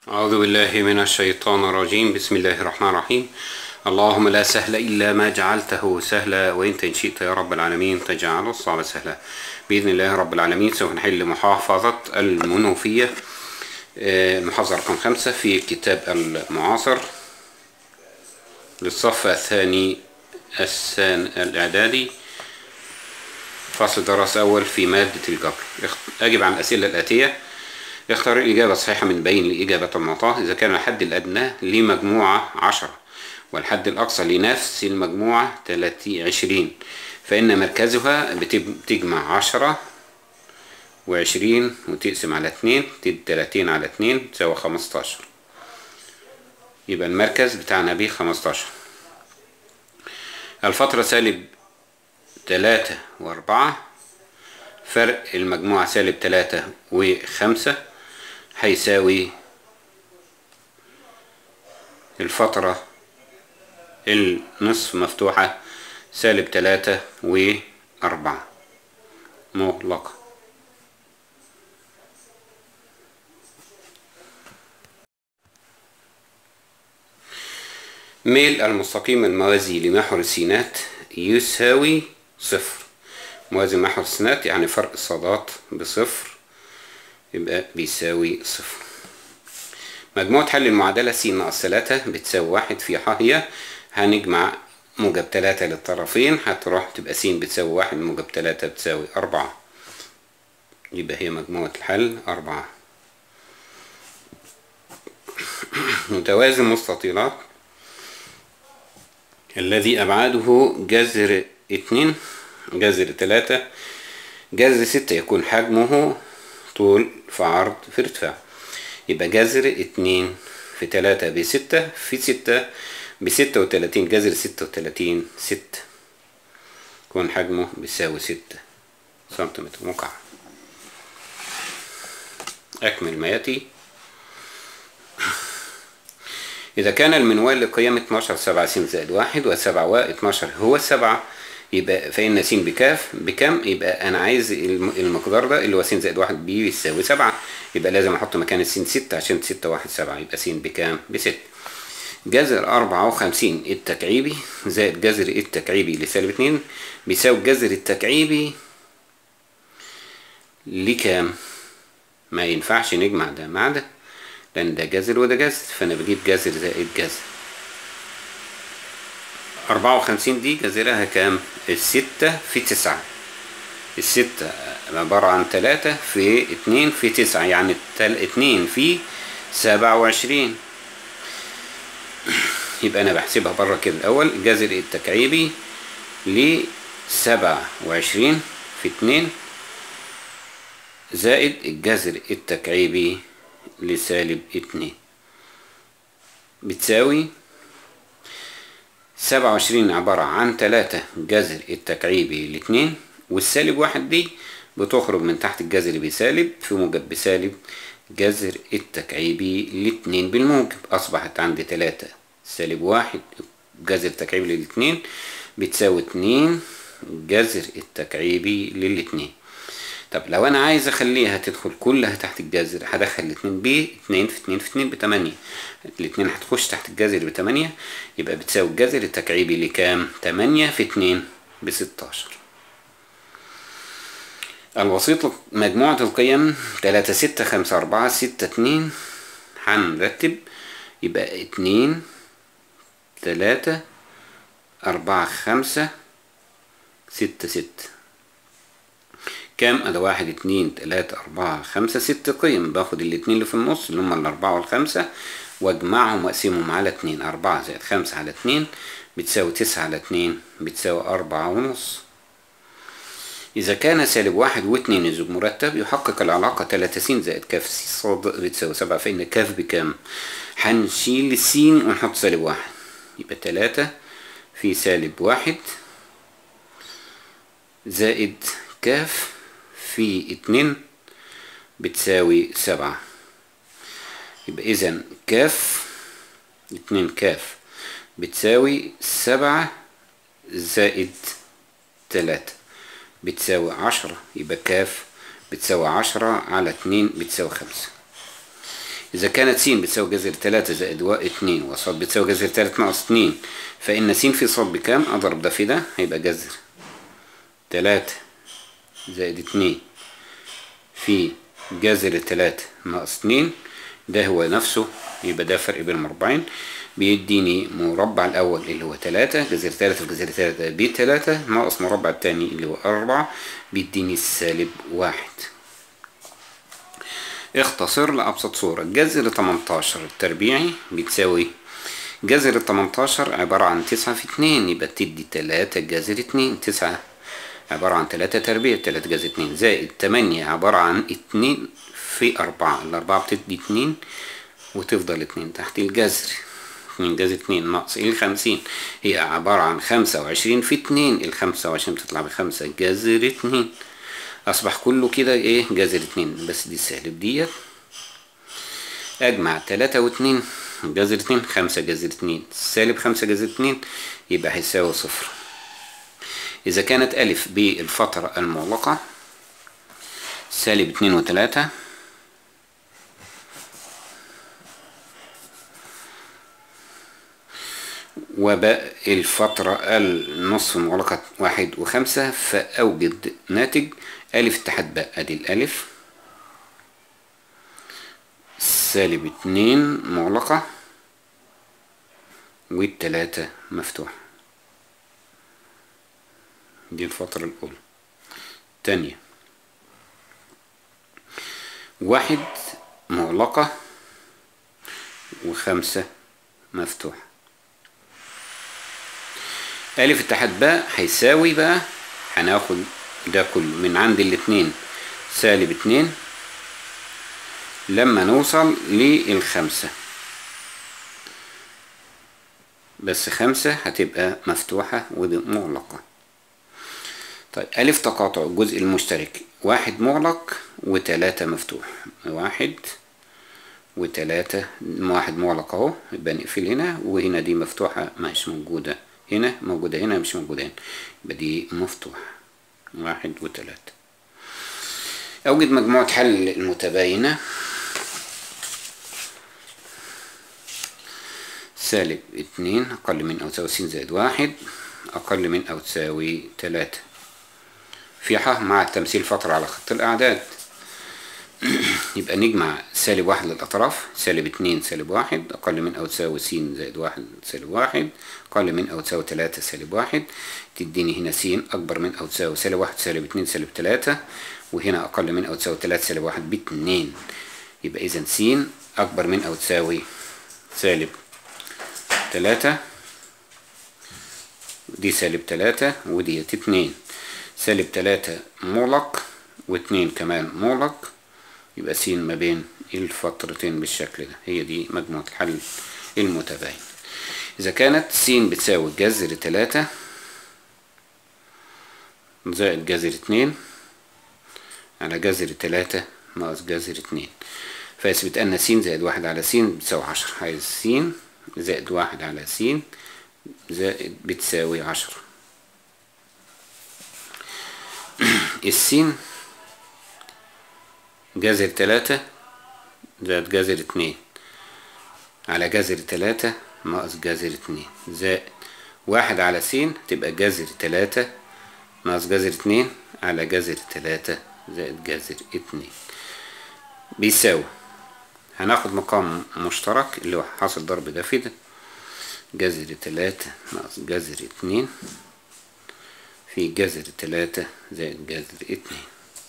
أعوذ بالله من الشيطان الرجيم بسم الله الرحمن الرحيم اللهم لا سهل إلا ما جعلته سهلا وإنت إن شئت يا رب العالمين تجعل الصعب سهلا بإذن الله رب العالمين سوف نحل محافظة المنوفية آه، المحافظة رقم خمسة في كتاب المعاصر للصف الثاني السان الإعدادي فصل دراسة أول في مادة الجبر أجب عن الأسئلة الآتية اختار الإجابة الصحيحة من بين الإجابة المعطاة إذا كان الحد الأدنى لمجموعة عشرة والحد الأقصى لنفس المجموعة تلاتين عشرين فإن مركزها بتجمع عشرة وعشرين وتقسم على اتنين تدي تلاتين على اتنين تساوي خمستاشر يبقى المركز بتاعنا بيه خمستاشر الفترة سالب تلاتة وأربعة فرق المجموعة سالب تلاتة وخمسة هيساوي الفترة النصف مفتوحة سالب تلاتة وأربعة مغلقة ميل المستقيم الموازي لمحور السينات يساوي صفر موازي محور السينات يعني فرق الصادات بصفر يبقى بيساوي صفر مجموعة حل المعادلة س ناقص تلاتة بتساوي واحد في ح هي هنجمع موجب تلاتة للطرفين هتروح تبقى س بتساوي واحد موجب تلاتة بتساوي أربعة يبقى هي مجموعة الحل أربعة متوازن مستطيلات الذي أبعاده جذر اتنين جذر تلاتة جذر ستة يكون حجمه طول في عرض في ارتفاع يبقى جذر اتنين في تلاتة بستة في ستة بستة وتلاتين جذر ستة وتلاتين ستة يكون حجمه بيساوي ستة سنتيمتر مكعب أكمل ما يأتي إذا كان المنوال لقيم 12 7 س زائد واحد وسبعة و 12 هو السبعة يبقى فإن س بكاف بكم يبقى أنا عايز المقدار ده اللي هو س زائد واحد بي بيساوي سبعة يبقى لازم أحط مكان الس ستة عشان ستة واحد سبعة يبقى س بكام بستة جذر أربعة وخمسين التكعيبي زائد جذر التكعيبي لسالب اتنين بيساوي جذر التكعيبي لكام ما ينفعش نجمع ده مع ده لأن ده جذر وده جذر فأنا بجيب جذر زائد جذر أربعة وخمسين دي جذرها كام؟ الستة في تسعة الستة عبارة عن تلاتة في اتنين في تسعة يعني اتنين في سبعة وعشرين يبقى أنا بحسبها بره كده الأول جذر التكعيبي لسبعة وعشرين في اتنين زائد الجذر التكعيبي لسالب اتنين بتساوي سبعة وعشرين عبارة عن تلاتة جذر التكعيبي لاتنين والسالب واحد دي بتخرج من تحت الجذر بسالب في موجب بسالب جذر التكعيبي لاتنين بالموجب أصبحت عندي تلاتة سالب واحد جذر التكعيبي للاتنين بتساوي اتنين جذر التكعيبي للاتنين طب لو انا عايز اخليها تدخل كلها تحت الجذر هدخل الاتنين ب اتنين في اتنين في اتنين بتمانية الاتنين هتخش تحت الجذر بتمانية يبقى بتساوي الجذر التكعيبي لكام تمانية في اتنين بستاشر الوسيط مجموعة القيم تلاتة ستة خمسة أربعة ستة اتنين هنرتب يبقى اتنين تلاتة أربعة خمسة ستة ستة كام ادي واحد اتنين تلاتة اربعة خمسة ست قيم باخد الاتنين اللي في النص اللي هما الاربعة والخمسة واجمعهم واقسمهم على اتنين اربعة زائد خمسة على اتنين بتساوي تسعة على اتنين بتساوي اربعة ونص إذا كان سالب واحد واتنين الزوج مرتب يحقق العلاقة تلاتة س زائد كاف س صاد بتساوي سبعة فإن كاف بكام؟ هنشيل السين ونحط سالب واحد يبقى تلاتة في سالب واحد زائد كاف في اتنين بتساوي سبعة يبقى إذا كاف اتنين كاف بتساوي سبعة زائد تلاتة بتساوي عشرة يبقى كاف بتساوي عشرة على اتنين بتساوي خمسة إذا كانت س بتساوي جذر تلاتة زائد و اتنين وص بتساوي جذر تلاتة ناقص اتنين فإن س في ص بكام؟ أضرب ده في ده هيبقى جذر تلاتة زائد اتنين في جذر تلاتة ناقص اتنين ده هو نفسه يبقى ده فرق بين المربعين بيديني مربع الأول اللي هو تلاتة جذر تلاتة في جذر تلاتة بتلاتة ناقص مربع التاني اللي هو أربعة بيديني السالب واحد اختصر لأبسط صورة جذر 18 التربيعي بتساوي جذر 18 عبارة عن تسعة في اتنين يبقى تدي تلاتة جذر اتنين تسعة عبارة عن تلاتة تربيع تلاتة جذر اتنين زائد تمانية عبارة عن اتنين في أربعة الأربعة بتدي اتنين وتفضل اتنين تحت الجذر اتنين جذر اتنين ناقص الخمسين هي عبارة عن خمسة وعشرين في اتنين الخمسة وعشرين بتطلع بخمسة جذر اتنين أصبح كله كده ايه جذر اتنين بس دي سالب ديت أجمع تلاتة واتنين جذر اتنين خمسة جذر اتنين سالب خمسة جذر اتنين يبقى هيساوي صفر إذا كانت ألف بالفترة المغلقة سالب اتنين وتلاتة وباء الفترة النصف المغلقة واحد وخمسة فأوجد ناتج ألف اتحاد باء أدي الألف سالب اتنين مغلقة والتلاتة مفتوحة دي الفترة الأولى تانية واحد مغلقة وخمسة مفتوحة ألف اتحاد باء هيساوي بقى هناخد ده كله من عند الاتنين سالب اتنين لما نوصل للخمسة بس خمسة هتبقى مفتوحة ودي مغلقة طيب ألف تقاطع الجزء المشترك واحد مغلق وتلاتة مفتوح واحد وتلاتة واحد مغلق اهو يبقى نقفل هنا وهنا دي مفتوحة مش موجودة هنا موجودة هنا مش موجودة هنا يبقى دي مفتوحة واحد وتلاتة أوجد مجموعة حل المتباينة سالب اتنين أقل من أو تساوي س زائد واحد أقل من أو تساوي تلاتة في ح مع التمثيل فترة على خط الأعداد يبقى نجمع سالب واحد للأطراف سالب اتنين سالب واحد أقل من أو تساوي س زائد واحد سالب واحد أقل من أو تساوي تلاتة سالب واحد تديني هنا س أكبر من أو تساوي سالب واحد سالب اتنين سالب تلاتة وهنا أقل من أو تساوي تلاتة سالب واحد باتنين يبقى إذا س أكبر من أو تساوي سالب تلاتة دي سالب تلاتة وديت اتنين سالب تلاتة مغلق واتنين كمان مغلق يبقى س ما بين الفترتين بالشكل ده هي دي مجموعة الحل المتباين إذا كانت س بتساوي جذر تلاتة زائد جذر اتنين على جذر تلاتة ناقص جذر اتنين فيثبت أن س زائد واحد على س بتساوي عشرة عايز س زائد واحد على س زائد بتساوي عشرة السين جذر تلاتة زائد جذر اتنين على جذر تلاتة ناقص جذر اتنين زائد واحد على س تبقى جذر تلاتة ناقص جذر اتنين على جذر تلاتة زائد جذر اتنين بيساوي هناخد مقام مشترك اللي هو حاصل ضرب ده في ده جذر تلاتة ناقص جذر اتنين في جذر تلاتة زائد جذر اتنين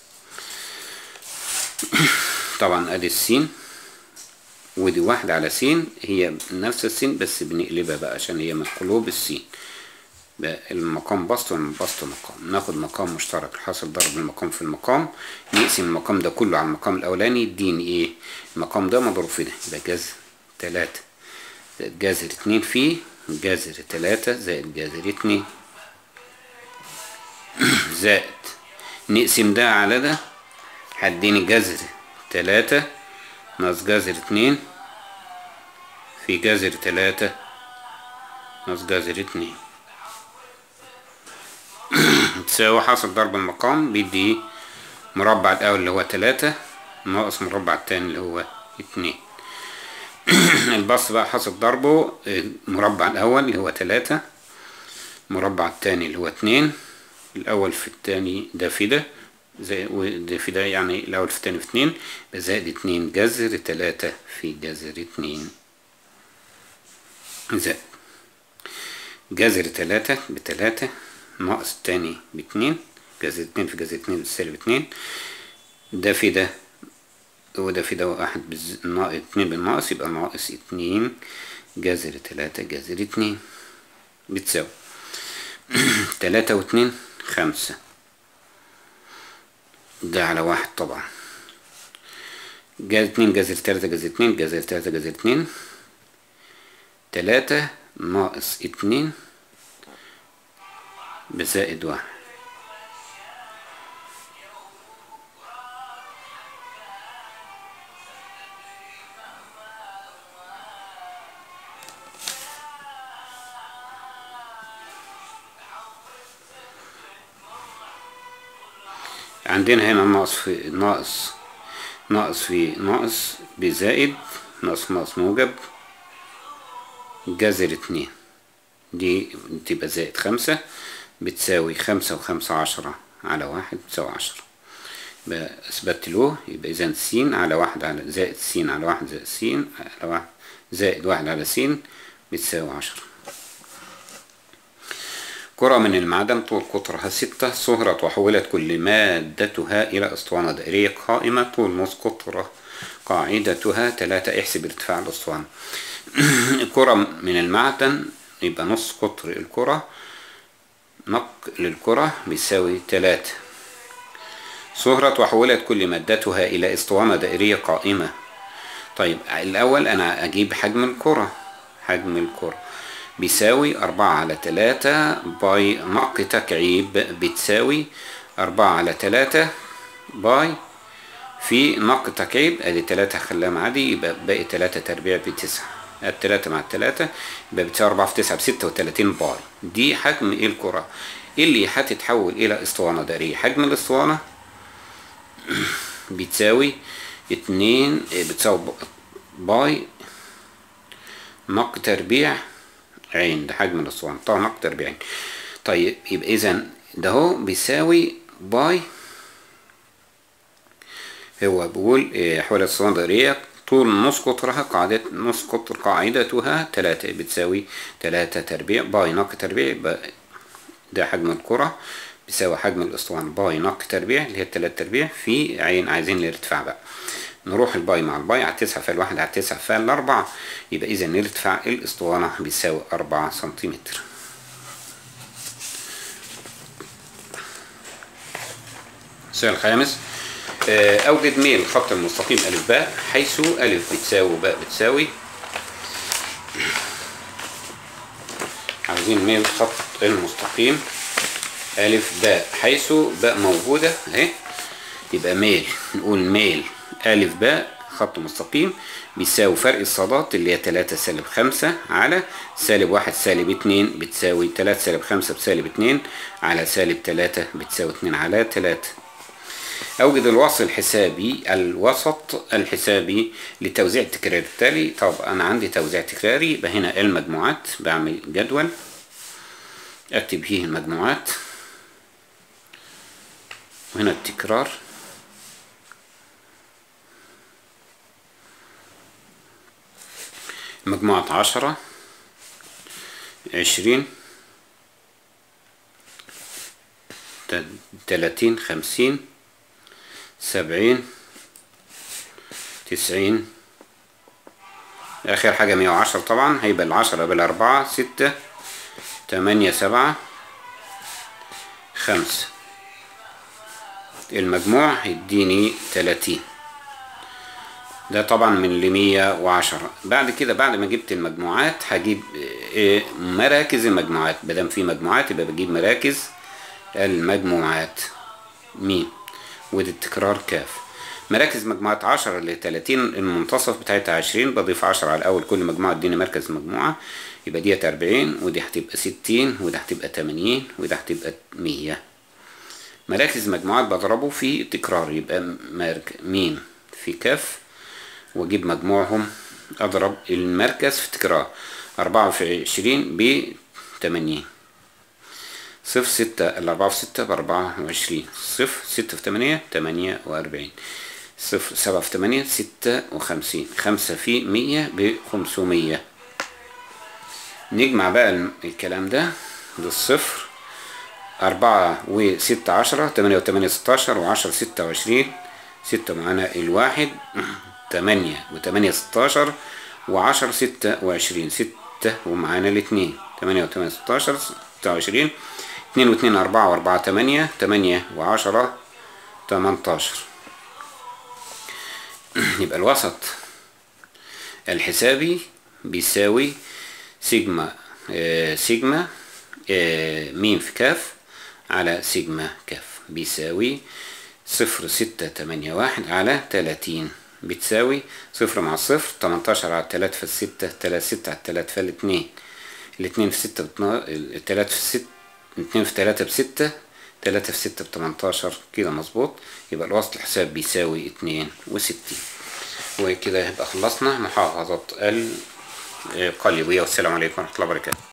طبعا ادي السين ودي واحدة على س هي نفس السين بس بنقلبها بقى عشان هي من قلوب السين بقى المقام بسط والبسط مقام ناخد مقام مشترك حاصل ضرب المقام في المقام نقسم المقام ده كله على المقام الأولاني يديني ايه المقام ده مضروب في ده يبقى جذر تلاتة زائد جذر اتنين فيه جذر تلاتة زائد جذر اتنين زائد نقسم ده على ده هديني جذر تلاتة ناقص جذر اتنين في جذر تلاتة ناقص جذر اتنين تساوي حاصل ضرب المقام بيدي مربع الأول اللي هو تلاتة ناقص مربع التاني اللي هو اتنين البسط بقى حاصل ضربه المربع الأول اللي هو تلاتة المربع التاني اللي هو اتنين الأول في التاني ده في ده زي وده في ده يعني الأول في التاني في اتنين زائد اتنين جذر تلاتة في جذر اتنين زائد جذر تلاتة بتلاتة ناقص التاني باتنين جذر اتنين في جذر اتنين بسالب اتنين ده في ده وده في ده واحد بز... ناقص اتنين بالناقص يبقى ناقص اتنين جذر تلاتة جذر اتنين بتساوي تلاتة واتنين خمسة ده على واحد طبعا جذر اتنين جذر تلاتة جذر اتنين جذر تلاتة جذر اتنين تلاتة ناقص اتنين بزائد واحد عندنا هنا ناقص في ناقص ناقص في ناقص بزائد ناقص ناقص موجب جذر اتنين دي تبقى زائد خمسة بتساوي خمسة وخمسة عشرة على واحد بتساوي عشرة يبقى أثبت له يبقى إذا س على واحد على زائد س على واحد زائد س على واحد زائد واحد على س بتساوي عشرة كرة من المعدن طول قطرها ستة صهرت وحولت كل مادتها إلى أسطوانة دائرية قائمة طول نص قطرة قاعدتها تلاتة احسب ارتفاع الأسطوانة كرة من المعدن يبقى نص قطر الكرة نقل الكرة بيساوي تلاتة صهرت وحولت كل مادتها إلى أسطوانة دائرية قائمة طيب الأول أنا أجيب حجم الكرة حجم الكرة بيساوي أربعة على تلاتة باي نق تكعيب بتساوي أربعة على تلاتة باي في نق تكعيب ادي تلاتة هخليها معادي يبقى باقي تلاتة تربيع بتسعة التلاتة مع التلاتة يبقى بتساوي أربعة في تسعة بستة وتلاتين باي دي حجم ايه الكرة اللي هتتحول إلى اسطوانة دائرية حجم الاسطوانة بتساوي اتنين بتساوي باي نق تربيع عين ده حجم الاسطوانة طبعا نق تربيع عين طيب يبقى إذا ده هو بيساوي باي هو بيقول حول الاسطوانة الدائرية طول نص قطرها قاعدة نص قطر قاعدتها تلاتة بتساوي تلاتة تربيع باي نق تربيع يبقى ده حجم الكرة بيساوي حجم الاسطوانة باي نق تربيع اللي هي التلات تربيع في عين عايزين الارتفاع بقى نروح الباي مع الباي على تسعة فال واحد على تسعة فال أربعة يبقى إذا ارتفاع الاسطوانة بيساوي أربعة سنتيمتر السؤال الخامس أوجد ميل الخط المستقيم ألف باء حيث ألف بتساوي باء بتساوي عاوزين ميل الخط المستقيم ألف باء حيث باء موجودة أهي يبقى ميل نقول ميل ألف باء خط مستقيم بيساوي فرق الصادات اللي هي تلاتة سالب خمسة على سالب واحد سالب اتنين بتساوي تلاتة سالب خمسة بسالب اتنين على سالب تلاتة بتساوي اتنين على تلاتة أوجد الوصل الحسابي الوسط الحسابي للتوزيع التكراري التالي طب أنا عندي توزيع تكراري يبقى هنا المجموعات بعمل جدول أكتب فيه المجموعات وهنا التكرار مجموعة عشرة عشرين تلاتين خمسين سبعين تسعين آخر حاجة مية وعشرة طبعا هيبقى العشرة بالأربعة ستة تمانية سبعة خمسة المجموع هيديني تلاتين ده طبعا من لمية وعشرة بعد كده بعد ما جبت المجموعات هجيب مراكز المجموعات مادام في مجموعات يبقى بجيب مراكز المجموعات ميم ودي التكرار كاف مراكز مجموعات عشرة ل 30 المنتصف بتاعتها عشرين بضيف عشرة على الأول كل مجموعة اديني مركز مجموعة يبقى ديت أربعين ودي هتبقى ستين ودي هتبقى تمانين ودي هتبقى مية مراكز مجموعات بضربه في تكرار يبقى مارك ميم في كاف واجيب مجموعهم أضرب المركز في تكرار أربعة في عشرين بتمانين صفر ستة الأربعة في ستة بأربعة وعشرين صفر ستة في تمانية تمانية وأربعين صفر سبعة في تمانية ستة وخمسين خمسة في مية بخمسمية نجمع بقى الكلام ده بالصفر أربعة وستة عشرة تمانية وتمانية ستاشر وعشرة ستة وعشرين ستة معانا الواحد تمانية وتمانية ستاشر وعشرة ستة وعشرين ستة ومعانا الاتنين تمانية وتمانية ستاشر ستة وعشرين اتنين واتنين أربعة وأربعة تمانية تمانية وعشرة تمنتاشر يبقى الوسط الحسابي بيساوي سيجما آه سيجما آه ميم في كاف على سيجما كاف بيساوي صفر ستة تمانية واحد على تلاتين بتساوي صفر مع صفر تمنتاشر على تلاتة في الستة تلاتة ستة على تلاتة فالاتنين الاتنين في ستة بتنا... التلاتة في ستة اتنين في تلاتة بستة تلاتة في ستة بتمنتاشر كده مظبوط يبقى الوسط الحساب بيساوي اتنين وستين وكده يبقى خلصنا محافظة القليوبية والسلام عليكم ورحمة الله وبركاته